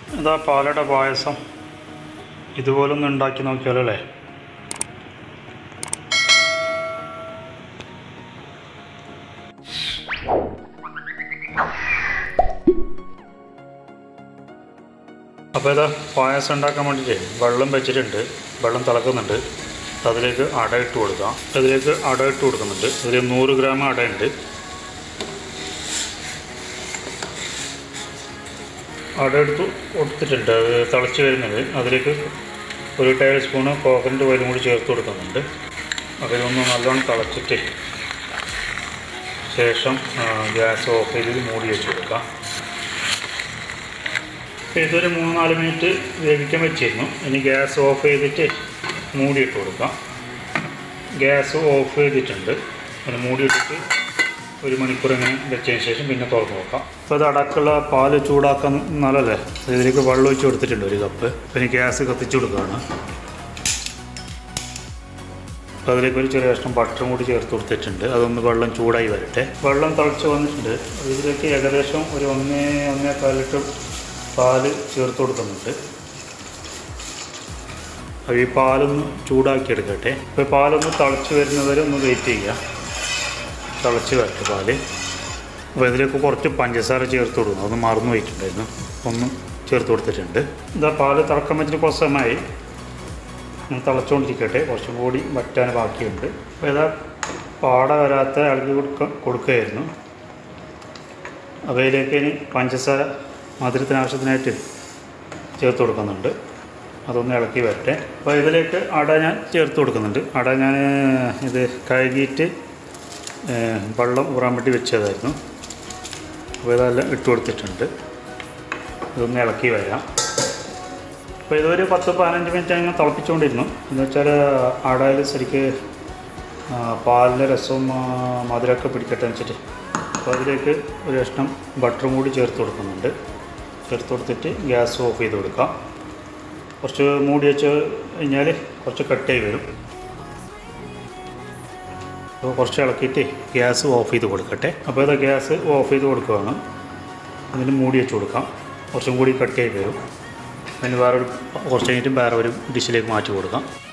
ഇതാ പാലട പായസം ഇതുപോലൊന്ന് ഉണ്ടാക്കി നോക്കിയാലോ അല്ലേ അപ്പോൾ ഇതാ പായസം ഉണ്ടാക്കാൻ വേണ്ടിയിട്ട് വെള്ളം വെച്ചിട്ടുണ്ട് വെള്ളം തിളക്കുന്നുണ്ട് അതിലേക്ക് അട ഇട്ട് കൊടുക്കാം അതിലേക്ക് അട ഇട്ട് കൊടുക്കുന്നുണ്ട് ഇതിൽ നൂറ് ഗ്രാം അടയുണ്ട് അട എടുത്ത് കൊടുത്തിട്ടുണ്ട് അത് തിളച്ച് വരുന്നത് അതിലേക്ക് ഒരു ടേബിൾ സ്പൂണ് കോക്കനട്ട് ഓയിലും കൂടി ചേർത്ത് കൊടുക്കുന്നുണ്ട് അപ്പോൾ ഇതൊന്ന് നല്ലോണം തിളച്ചിട്ട് ശേഷം ആ, ഗ്യാസ് ഓഫ് ചെയ്ത് മൂടി വെച്ച് കൊടുക്കാം അപ്പോൾ ഇതൊരു മൂന്നാല് മിനിറ്റ് വേവിക്കാൻ വെച്ചിരുന്നു ഇനി ഗ്യാസ് ഓഫ് ചെയ്തിട്ട് മൂടിയിട്ട് കൊടുക്കാം ഗ്യാസ് ഓഫ് ചെയ്തിട്ടുണ്ട് അതിന് മൂടിയിട്ടിട്ട് ഒരു മണിക്കൂർ ഇങ്ങനെ വെച്ചതിന് ശേഷം പിന്നെ തുറന്ന് നോക്കാം അപ്പോൾ ഇത് അടക്കുള്ള പാല് ചൂടാക്കാൻ നല്ലതല്ലേ ഇതിലേക്ക് വെള്ളം ഒഴിച്ച് കൊടുത്തിട്ടുണ്ട് ഒരു കപ്പ് പിന്നെ ഗ്യാസ് കത്തിച്ച് കൊടുക്കുകയാണ് അപ്പോൾ അതിലേക്ക് ഒരു ചെറിയ കഷ്ണം ബട്ടറും കൂടി ചേർത്ത് കൊടുത്തിട്ടുണ്ട് അതൊന്ന് വെള്ളം ചൂടായി വരട്ടെ വെള്ളം തിളച്ച് വന്നിട്ടുണ്ട് ഇതിലേക്ക് ഏകദേശം ഒരു ഒന്നേ ഒന്നേകാൽ ലിറ്റർ പാല് ചേർത്ത് കൊടുക്കുന്നുണ്ട് അപ്പോൾ ഈ പാലൊന്ന് ചൂടാക്കി എടുക്കട്ടെ അപ്പോൾ ഈ പാലൊന്ന് തിളച്ച് വരുന്നവരെ ഒന്ന് വെയിറ്റ് ചെയ്യുക തിളച്ച് വരട്ടെ പാല് അപ്പോൾ ഇതിലേക്ക് കുറച്ച് പഞ്ചസാര ചേർത്ത് കൊടുക്കണം അതൊന്ന് മറന്നു പോയിട്ടുണ്ടായിരുന്നു ഒന്ന് ചേർത്ത് കൊടുത്തിട്ടുണ്ട് ഇതാ പാല് തിളക്കാൻ വെച്ചിട്ട് കുറച്ച് സമയമായി ഒന്ന് തിളച്ചുകൊണ്ടിരിക്കട്ടെ കുറച്ചും കൂടി വറ്റാൻ ബാക്കിയുണ്ട് അപ്പോൾ ഇതാ പാട വരാത്ത ഇളകി കൊടുക്ക കൊടുക്കുകയായിരുന്നു അവയിലേക്ക് ഇനി പഞ്ചസാര മധുരത്തിന് ആവശ്യത്തിനായിട്ട് ചേർത്ത് കൊടുക്കുന്നുണ്ട് അതൊന്ന് ഇളക്കി വരട്ടെ അപ്പോൾ ഇതിലേക്ക് അട ഞാൻ ചേർത്ത് കൊടുക്കുന്നുണ്ട് അട ഞാൻ ഇത് കഴുകിയിട്ട് ഏഹ്, വെള്ളം ഊറാൻ വേണ്ടി വെച്ചതായിരുന്നു അപ്പോൾ ഇതെല്ലാം ഇട്ട് കൊടുത്തിട്ടുണ്ട് ഇതൊന്ന് ഇളക്കി വരാം അപ്പോൾ ഇതൊരു പത്ത് പതിനഞ്ച് മിനിറ്റ് അങ്ങനെ തിളപ്പിച്ചുകൊണ്ടിരുന്നു എന്ന് വെച്ചാൽ അടയിൽ ശരിക്ക് ആ, പാലിൻ്റെ രസവും ആ, മധുരമൊക്കെ പിടിക്കട്ടെ എന്ന് വെച്ചിട്ട് അപ്പോൾ അതിലേക്ക് ഒരു കഷ്ണം ബട്ടറും കൂടി ചേർത്ത് കൊടുക്കുന്നുണ്ട് ചേർത്ത് കൊടുത്തിട്ട് ഗ്യാസ് ഓഫ് ചെയ്ത് കൊടുക്കാം കുറച്ച് മൂടി വെച്ച് കഴിഞ്ഞാൽ കുറച്ച് കട്ടായി വരും അപ്പോൾ കുറച്ച് ഇളക്കിയിട്ട് ഗ്യാസ് ഓഫ് ചെയ്ത് കൊടുക്കട്ടെ അപ്പോൾ ഇത് ഗ്യാസ് ഓഫ് ചെയ്ത് കൊടുക്കുകയാണ് അതിന് മൂടി വെച്ച് കൊടുക്കാം കുറച്ചും കൂടി കട്ടിയായി വരും അതിന് വേറൊരു കുറച്ച് കഴിഞ്ഞിട്ട് വേറെ ഒരു ഡിഷിലേക്ക് മാറ്റി കൊടുക്കാം